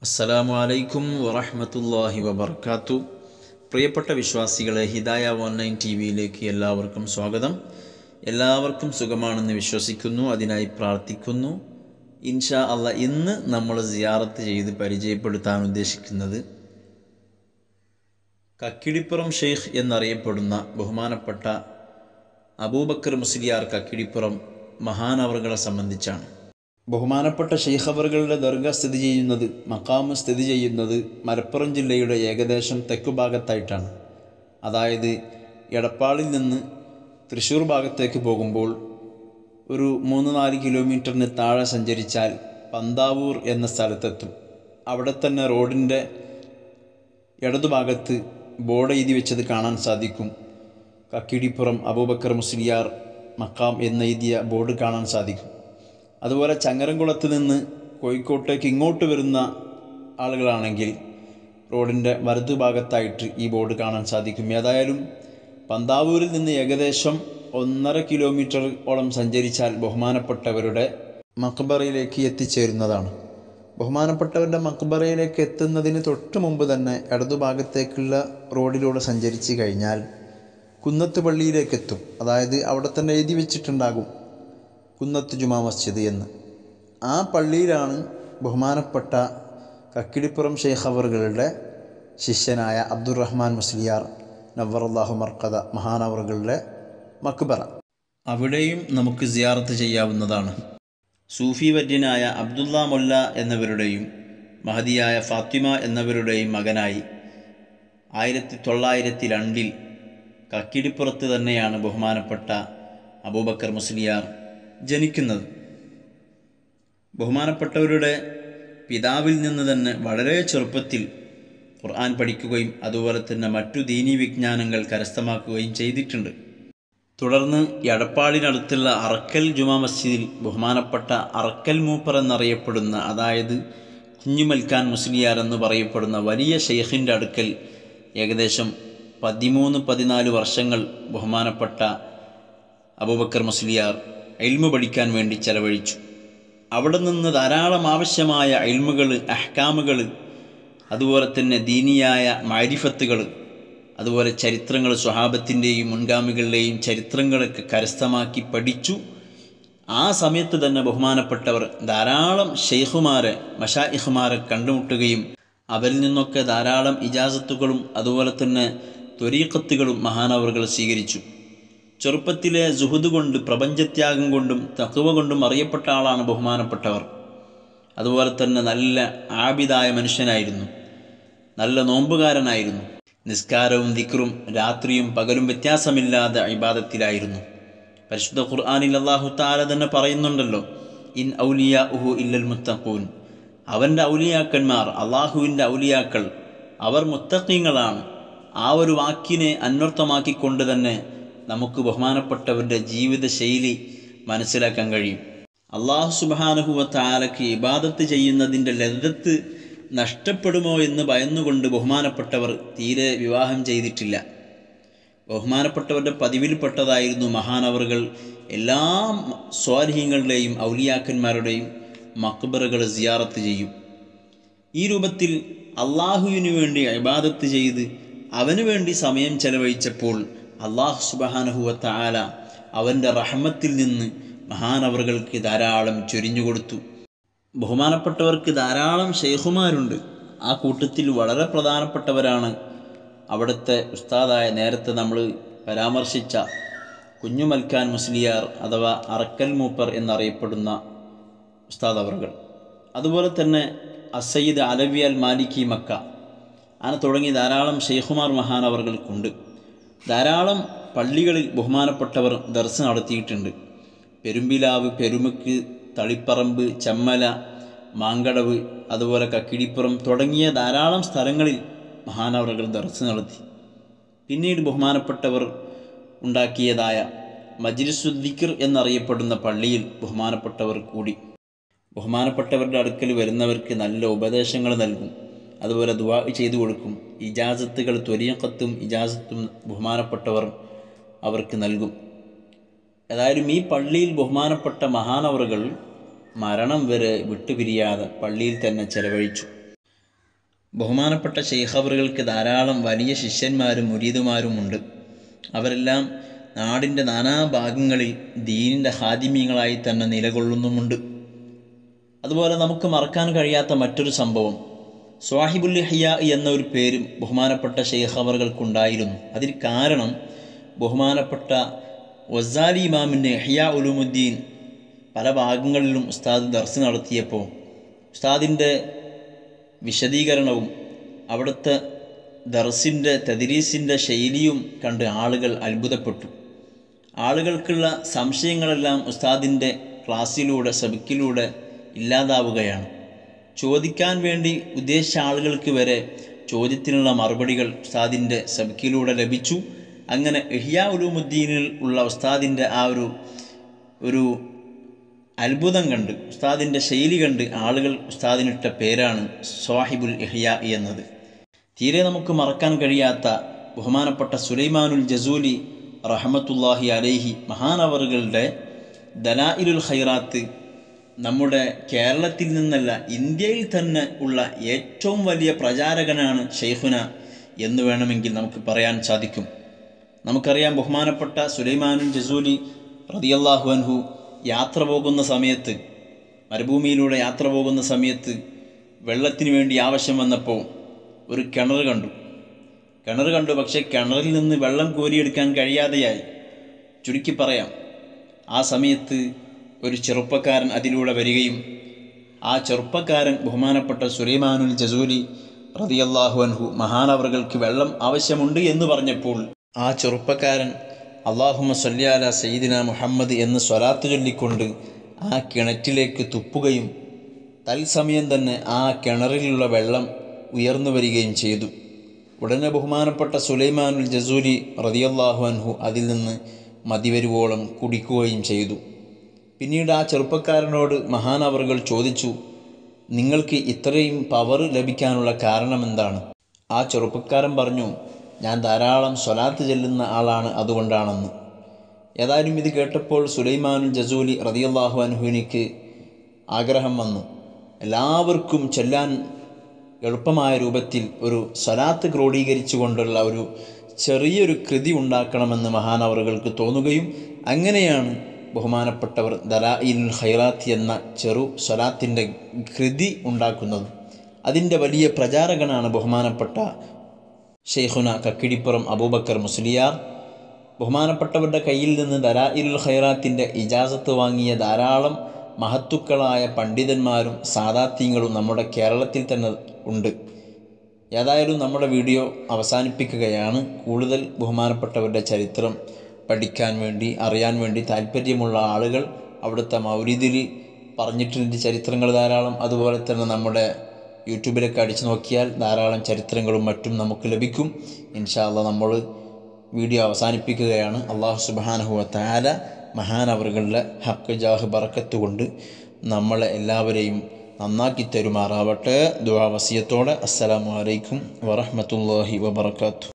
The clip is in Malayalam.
അസ്സലാമു അലൈക്കും വറഹ്മത്തുള്ളാഹി വബർക്കാത്തു പ്രിയപ്പെട്ട വിശ്വാസികളെ ഹിദായ ഓൺലൈൻ ടി വിയിലേക്ക് എല്ലാവർക്കും സ്വാഗതം എല്ലാവർക്കും സുഖമാണെന്ന് വിശ്വസിക്കുന്നു അതിനായി പ്രാർത്ഥിക്കുന്നു ഇൻഷാ അല്ല ഇന്ന് നമ്മൾ സിയാറത്ത് ചെയ്ത് പരിചയപ്പെടുത്താൻ ഉദ്ദേശിക്കുന്നത് കക്കിടിപ്പുറം ഷെയ്ഖ് എന്നറിയപ്പെടുന്ന ബഹുമാനപ്പെട്ട അബൂബക്കർ മുസ്ലിയാർ കക്കിടിപ്പുറം മഹാനവറുകളെ സംബന്ധിച്ചാണ് ബഹുമാനപ്പെട്ട ഷെയ്ഖ് അവറുകളുടെ ദർഗ സ്ഥിതി ചെയ്യുന്നത് മക്കാമ് സ്ഥിതി ചെയ്യുന്നത് മലപ്പുറം ജില്ലയുടെ ഏകദേശം തെക്കു ഭാഗത്തായിട്ടാണ് അതായത് എടപ്പാളിൽ നിന്ന് തൃശ്ശൂർ ഭാഗത്തേക്ക് പോകുമ്പോൾ ഒരു മൂന്ന് നാല് കിലോമീറ്ററിന് താഴെ സഞ്ചരിച്ചാൽ പന്താവൂർ എന്ന സ്ഥലത്തെത്തും അവിടെ തന്നെ റോഡിൻ്റെ ഇടതുഭാഗത്ത് ബോർഡ് എഴുതി വെച്ചത് കാണാൻ സാധിക്കും കക്കിടിപ്പുറം അബൂബക്കർ മുസ്ലിയാർ മക്കാം എന്നെഴുതിയ ബോർഡ് കാണാൻ സാധിക്കും അതുപോലെ ചങ്ങരംകുളത്ത് നിന്ന് കോഴിക്കോട്ടേക്ക് ഇങ്ങോട്ട് വരുന്ന ആളുകളാണെങ്കിൽ റോഡിൻ്റെ വലതുഭാഗത്തായിട്ട് ഈ ബോർഡ് കാണാൻ സാധിക്കും ഏതായാലും പന്താവൂരിൽ നിന്ന് ഏകദേശം ഒന്നര കിലോമീറ്റർ ഓളം സഞ്ചരിച്ചാൽ ബഹുമാനപ്പെട്ടവരുടെ മക്ബറയിലേക്ക് എത്തിച്ചേരുന്നതാണ് ബഹുമാനപ്പെട്ടവരുടെ മക്ബറയിലേക്ക് എത്തുന്നതിന് തൊട്ട് മുമ്പ് തന്നെ ഇടതുഭാഗത്തേക്കുള്ള റോഡിലൂടെ സഞ്ചരിച്ച് കഴിഞ്ഞാൽ കുന്നത്ത് പള്ളിയിലേക്ക് എത്തും അതായത് അവിടെ തന്നെ എഴുതി വെച്ചിട്ടുണ്ടാകും കുന്നത്ത് ജുമാ മസ്ജിദ് എന്ന് ആ പള്ളിയിലാണ് ബഹുമാനപ്പെട്ട കക്കിടിപ്പുറം ഷെയ്ഖ് അവറുകളുടെ ശിഷ്യനായ അബ്ദുറഹ്മാൻ മുസ്ലിയാർ നവറുല്ലാഹു മർക്കദ മഹാനവറുകളുടെ മക്ബറ അവിടെയും നമുക്ക് സിയാറത്ത് ചെയ്യാവുന്നതാണ് സൂഫി വര്യനായ അബ്ദുള്ള മൊല്ല എന്നവരുടെയും മഹതിയായ ഫാത്തിമ എന്നവരുടെയും മകനായി ആയിരത്തി തൊള്ളായിരത്തി രണ്ടിൽ കക്കിടിപ്പുറത്ത് തന്നെയാണ് ബഹുമാനപ്പെട്ട അബൂബക്കർ മുസ്ലിയാർ ജനിക്കുന്നത് ബഹുമാനപ്പെട്ടവരുടെ പിതാവിൽ നിന്ന് തന്നെ വളരെ ചെറുപ്പത്തിൽ ഖുർആൻ പഠിക്കുകയും അതുപോലെ തന്നെ മറ്റു ദീനീ വിജ്ഞാനങ്ങൾ കരസ്ഥമാക്കുകയും ചെയ്തിട്ടുണ്ട് തുടർന്ന് എടപ്പാളിനടുത്തുള്ള അറക്കൽ ജുമാ മസ്ജിദിൽ ബഹുമാനപ്പെട്ട അറക്കൽ മൂപ്പർ എന്നറിയപ്പെടുന്ന അതായത് കുഞ്ഞുമൽക്കാൻ മുസ്ലിയാർ എന്ന് പറയപ്പെടുന്ന വലിയ ഷെയ്ഖിൻ്റെ അടുക്കൽ ഏകദേശം പതിമൂന്ന് പതിനാല് വർഷങ്ങൾ ബഹുമാനപ്പെട്ട അബൂബക്കർ മുസ്ലിയാർ എൽമ പഠിക്കാൻ വേണ്ടി ചെലവഴിച്ചു അവിടെ നിന്ന് ധാരാളം ആവശ്യമായ എൽമുകൾ അഹ്കാമുകൾ അതുപോലെ തന്നെ ദീനിയായ മാരിഫത്തുകൾ അതുപോലെ ചരിത്രങ്ങൾ സ്വഹാബത്തിൻ്റെയും മുൻഗാമികളുടെയും ചരിത്രങ്ങളൊക്കെ കരസ്ഥമാക്കി പഠിച്ചു ആ സമയത്ത് തന്നെ ബഹുമാനപ്പെട്ടവർ ധാരാളം ഷെയ്ഖുമാരെ മഷായിഖുമാരെ കണ്ടുമുട്ടുകയും അവരിൽ നിന്നൊക്കെ ധാരാളം ഇജാസത്തുകളും അതുപോലെ തന്നെ ത്വരീക്കത്തുകളും മഹാനവറുകൾ സ്വീകരിച്ചു ചെറുപ്പത്തിലെ സുഹുദ് കൊണ്ട് പ്രപഞ്ചത്യാഗം കൊണ്ടും തത്വ കൊണ്ടും അറിയപ്പെട്ട ആളാണ് ബഹുമാനപ്പെട്ടവർ അതുപോലെ തന്നെ നല്ല ആബിദായ മനുഷ്യനായിരുന്നു നല്ല നോമ്പുകാരനായിരുന്നു നിസ്കാരവും ദിക്റും രാത്രിയും പകലും വ്യത്യാസമില്ലാതെ ഇബാദത്തിലായിരുന്നു പരിശുദ്ധ ഖുർആാനിൽ അള്ളാഹു താല തന്നെ പറയുന്നുണ്ടല്ലോ ഇൻ ഔലിയ ഉഹു ഇല്ലൽ മുത്തഖൂൻ അവൻ്റെ ഔലിയാക്കന്മാർ അള്ളാഹുവിൻ്റെ ഔലിയാക്കൾ അവർ മുത്തഖീങ്ങളാണ് ആ ഒരു വാക്കിനെ അന്വർത്ഥമാക്കിക്കൊണ്ട് തന്നെ നമുക്ക് ബഹുമാനപ്പെട്ടവരുടെ ജീവിത ശൈലി മനസ്സിലാക്കാൻ കഴിയും അള്ളാഹു സുബാനുഹുവ താലക്ക് ഇബാദത്ത് ചെയ്യുന്നതിൻ്റെ ലദ്ദത്ത് നഷ്ടപ്പെടുമോ എന്ന് ഭയന്നുകൊണ്ട് ബഹുമാനപ്പെട്ടവർ തീരെ വിവാഹം ചെയ്തിട്ടില്ല ബഹുമാനപ്പെട്ടവരുടെ പതിവിൽപ്പെട്ടതായിരുന്നു മഹാനവറുകൾ എല്ലാ സ്വാധീനങ്ങളുടെയും ഔലിയാക്കന്മാരുടെയും മക്ബറുകൾ സിയാറത്ത് ചെയ്യും ഈ രൂപത്തിൽ അള്ളാഹുവിനു വേണ്ടി ഇബാദത്ത് ചെയ്ത് അവന് വേണ്ടി സമയം ചെലവഴിച്ചപ്പോൾ അള്ളാഹു സുബാനഹുവ താല അവൻ്റെ റഹ്മത്തിൽ നിന്ന് മഹാനവറുകൾക്ക് ധാരാളം ചൊരിഞ്ഞുകൊടുത്തു ബഹുമാനപ്പെട്ടവർക്ക് ധാരാളം ഷെയ്ഖുമാരുണ്ട് ആ കൂട്ടത്തിൽ വളരെ പ്രധാനപ്പെട്ടവരാണ് അവിടുത്തെ ഉസ്താദായ നേരത്തെ നമ്മൾ പരാമർശിച്ച കുഞ്ഞുമൽക്കാൻ മുസ്ലിയാർ അഥവാ അറക്കൽ മൂപ്പർ എന്നറിയപ്പെടുന്ന ഉസ്താദ് അവറുകൾ അതുപോലെ തന്നെ അസയ്യിദ് അലവിയൽ മാലിക്കി മക്ക അങ്ങനെ തുടങ്ങി ധാരാളം ഷെയ്ഖുമാർ മഹാനവറുകൾക്കുണ്ട് ധാരാളം പള്ളികളിൽ ബഹുമാനപ്പെട്ടവർ ദർശനം നടത്തിയിട്ടുണ്ട് പെരുമ്പിലാവ് പെരുമുക്ക് തളിപ്പറമ്പ് ചെമ്മല മാങ്കടവ് അതുപോലെ കക്കിടിപ്പുറം തുടങ്ങിയ ധാരാളം സ്ഥലങ്ങളിൽ മഹാനവറുകൾ ദർശനം നടത്തി പിന്നീട് ബഹുമാനപ്പെട്ടവർ ഉണ്ടാക്കിയതായ മജ്ലിസുദ്ദിഖർ എന്നറിയപ്പെടുന്ന പള്ളിയിൽ ബഹുമാനപ്പെട്ടവർ കൂടി ബഹുമാനപ്പെട്ടവരുടെ അടുക്കൽ വരുന്നവർക്ക് നല്ല ഉപദേശങ്ങൾ നൽകും അതുപോലെ ദുവാ ചെയ്തു കൊടുക്കും ഇജാസത്തുകൾ ത്വരീക്കത്തും ഇജാസത്തും ബഹുമാനപ്പെട്ടവർ അവർക്ക് നൽകും ഏതായാലും ഈ പള്ളിയിൽ ബഹുമാനപ്പെട്ട മഹാനവറുകൾ മരണം വരെ വിട്ടുപിരിയാതെ പള്ളിയിൽ തന്നെ ചെലവഴിച്ചു ബഹുമാനപ്പെട്ട ഷെയ്ഖവറുകൾക്ക് ധാരാളം വലിയ ശിഷ്യന്മാരും മുരീദുമാരുമുണ്ട് അവരെല്ലാം നാടിൻ്റെ നാനാഭാഗങ്ങളിൽ ദീനിൻ്റെ ഹാദിമ്യങ്ങളായി തന്നെ നിലകൊള്ളുന്നുമുണ്ട് അതുപോലെ നമുക്ക് മറക്കാൻ കഴിയാത്ത മറ്റൊരു സംഭവം സ്വാഹിബുൽ ഹയ്യ എന്ന ഒരു പേരും ബഹുമാനപ്പെട്ട ഷെയ്ഖ് അവർകൾക്കുണ്ടായിരുന്നു അതിന് കാരണം ബഹുമാനപ്പെട്ട വസാലി ഇമാമിൻ്റെ ഹയ്യ ഉലുമുദ്ദീൻ പല ഭാഗങ്ങളിലും ഉസ്താദ് ദർസ് നടത്തിയപ്പോൾ ഉസ്താദിൻ്റെ വിശദീകരണവും അവിടുത്തെ ദർസിൻ്റെ തദ്രീസിൻ്റെ ശൈലിയും കണ്ട് ആളുകൾ അത്ഭുതപ്പെട്ടു ആളുകൾക്കുള്ള സംശയങ്ങളെല്ലാം ഉസ്താദിൻ്റെ ക്ലാസ്സിലൂടെ സബിക്കിലൂടെ ഇല്ലാതാവുകയാണ് ചോദിക്കാൻ വേണ്ടി ഉദ്ദേശിച്ച ആളുകൾക്ക് വരെ ചോദ്യത്തിനുള്ള മറുപടികൾ ഉസ്താദിൻ്റെ സബിക്കിലൂടെ ലഭിച്ചു അങ്ങനെ ഇഹ്യാ ഉലൂമുദ്ദീനിൽ ഉള്ള ഉസ്താദിൻ്റെ ആ ഒരു ഒരു അത്ഭുതം കണ്ട് ഉസ്താദിൻ്റെ ശൈലി കണ്ട് ആളുകൾ ഉസ്താദിനിട്ട പേരാണ് സ്വാഹിബുൽ ഇഹ്യ എന്നത് തീരെ നമുക്ക് മറക്കാൻ കഴിയാത്ത ബഹുമാനപ്പെട്ട സുലൈമാനുൽ ജസൂലി റഹമത്തുല്ലാഹി അലൈഹി മഹാനവറുകളുടെ ദലായിലുൽ ഖൈറാത്ത് നമ്മുടെ കേരളത്തിൽ നിന്നല്ല ഇന്ത്യയിൽ തന്നെ ഉള്ള ഏറ്റവും വലിയ പ്രചാരകനാണ് ഷെയ്ഖുന എന്ന് വേണമെങ്കിൽ നമുക്ക് പറയാൻ സാധിക്കും നമുക്കറിയാം ബഹുമാനപ്പെട്ട സുലൈമാനുൽ ജസൂലി റതിയല്ലാഹു അൻഹു യാത്ര പോകുന്ന സമയത്ത് മരുഭൂമിയിലൂടെ യാത്ര പോകുന്ന സമയത്ത് വെള്ളത്തിന് വേണ്ടി ആവശ്യം വന്നപ്പോൾ ഒരു കിണർ കണ്ടു കിണർ കണ്ടു പക്ഷേ കിണറിൽ നിന്ന് വെള്ളം കോരിയെടുക്കാൻ കഴിയാതെയായി ചുരുക്കി പറയാം ആ സമയത്ത് ഒരു ചെറുപ്പക്കാരൻ അതിലൂടെ വരികയും ആ ചെറുപ്പക്കാരൻ ബഹുമാനപ്പെട്ട സുലൈമാനുൽ ജസൂലി റതിയല്ലാഹു അൻഹു മഹാനവറുകൾക്ക് വെള്ളം ആവശ്യമുണ്ട് എന്ന് പറഞ്ഞപ്പോൾ ആ ചെറുപ്പക്കാരൻ അള്ളാഹുമ സല്യാല സയ്യിദിന മുഹമ്മദ് എന്ന് സ്വലാത്ത് ചൊല്ലിക്കൊണ്ട് ആ കിണറ്റിലേക്ക് തുപ്പുകയും തത്സമയം തന്നെ ആ കിണറിലുള്ള വെള്ളം ഉയർന്നു വരികയും ചെയ്തു ഉടനെ ബഹുമാനപ്പെട്ട സുലൈമാനുൽ ജസൂലി റതിയല്ലാഹു അൻഹു അതിൽ നിന്ന് മതിവരുവോളം കുടിക്കുകയും ചെയ്തു പിന്നീട് ആ ചെറുപ്പക്കാരനോട് മഹാനവറുകൾ ചോദിച്ചു നിങ്ങൾക്ക് ഇത്രയും പവർ ലഭിക്കാനുള്ള കാരണം എന്താണ് ആ ചെറുപ്പക്കാരൻ പറഞ്ഞു ഞാൻ ധാരാളം സ്വലാത്ത് ചെല്ലുന്ന ആളാണ് അതുകൊണ്ടാണെന്ന് ഏതായാലും ഇത് കേട്ടപ്പോൾ സുലൈമാനുൽ ജസൂലി റതിയല്ലാഹു അൻഹുവിനിക്ക് ആഗ്രഹം വന്നു എല്ലാവർക്കും ചെല്ലാൻ എളുപ്പമായ രൂപത്തിൽ ഒരു സ്വലാത്ത് ക്രോഡീകരിച്ചു കൊണ്ടുള്ള ഒരു ചെറിയൊരു കൃതി ഉണ്ടാക്കണമെന്ന് മഹാനവറുകൾക്ക് തോന്നുകയും അങ്ങനെയാണ് ബഹുമാനപ്പെട്ടവർ ദലായിൽ ഖൈറാത്ത് എന്ന ചെറു സ്വലാത്തിൻ്റെ കൃതി ഉണ്ടാക്കുന്നത് അതിൻ്റെ വലിയ പ്രചാരകനാണ് ബഹുമാനപ്പെട്ട ഷെയ്ഖുന കക്കിടിപ്പുറം അബൂബക്കർ മുസ്ലിയാർ ബഹുമാനപ്പെട്ടവരുടെ കയ്യിൽ നിന്ന് ദലായിലുൽ ഖൈറാത്തിൻ്റെ ഇജാസത്ത് വാങ്ങിയ ധാരാളം മഹത്തുക്കളായ പണ്ഡിതന്മാരും സാദാത്യങ്ങളും നമ്മുടെ കേരളത്തിൽ തന്നെ ഉണ്ട് ഏതായാലും നമ്മുടെ വീഡിയോ അവസാനിപ്പിക്കുകയാണ് കൂടുതൽ ബഹുമാനപ്പെട്ടവരുടെ ചരിത്രം പഠിക്കാൻ വേണ്ടി അറിയാൻ വേണ്ടി താല്പര്യമുള്ള ആളുകൾ അവിടുത്തെ മൗരിദിൽ പറഞ്ഞിട്ടുണ്ട് ചരിത്രങ്ങൾ ധാരാളം അതുപോലെ തന്നെ നമ്മുടെ യൂട്യൂബിലൊക്കെ അടിച്ചു നോക്കിയാൽ ധാരാളം ചരിത്രങ്ങളും മറ്റും നമുക്ക് ലഭിക്കും ഇൻഷാല്ല നമ്മൾ വീഡിയോ അവസാനിപ്പിക്കുകയാണ് അള്ളാഹു സുബാനഹുവ താല മഹാനവറുകളുടെ ഹക്ക് ജാഹ് ബറക്കത്ത് കൊണ്ട് നമ്മളെ എല്ലാവരെയും നന്നാക്കി തരുമാറാവട്ടെ ദുആ വസിയത്തോടെ അസ്സലാമു അലൈക്കും വറഹ്മത്തുള്ളാഹി വബറകാതുഹു